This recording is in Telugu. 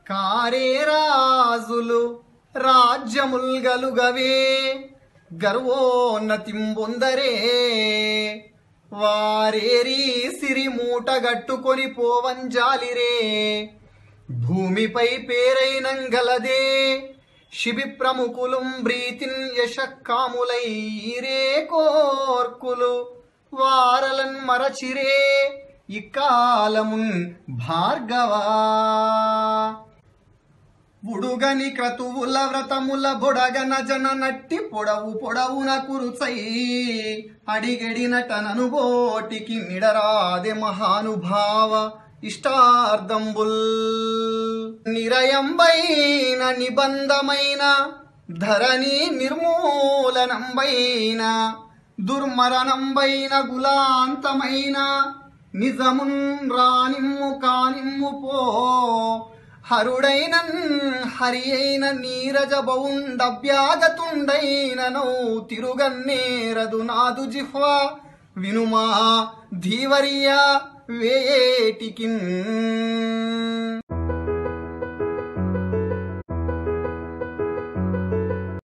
కారే రాజులు రాజ్యముల్ గలుగవే గర్వోన్నతింబొందరే వారేరి సిరి మూట గట్టుకొని పోవంజాలిరే భూమిపై పేరైనంగలదే శిబి ప్రముఖులు బ్రీతిన్ యశక్కాములైరే కోర్కులు వారలన్ మరచిరే ఇక్కాలమున్ భార్గవా ఉడుగని క్రతువుల వ్రతముల బొడగన జన నట్టి పొడవు పొడవున కురుచై అడిగెడినటనను బోటికి నిడరాదే మహానుభావ ఇష్టార్థంబుల్ నిరయంబైన నిబంధమైన ధరణి నిర్మూలనంబైన దుర్మరణంబైన గులాంతమైన నిజమున్ రానిమ్ము కానిమ్ము పో హరుడైన హరి అయిన నీరజ బౌండభ్యాగతుండైన నౌ తిరుగన్నేరదు నాదు జిహ్వ వినుమా ధీవర్య వేటికిన్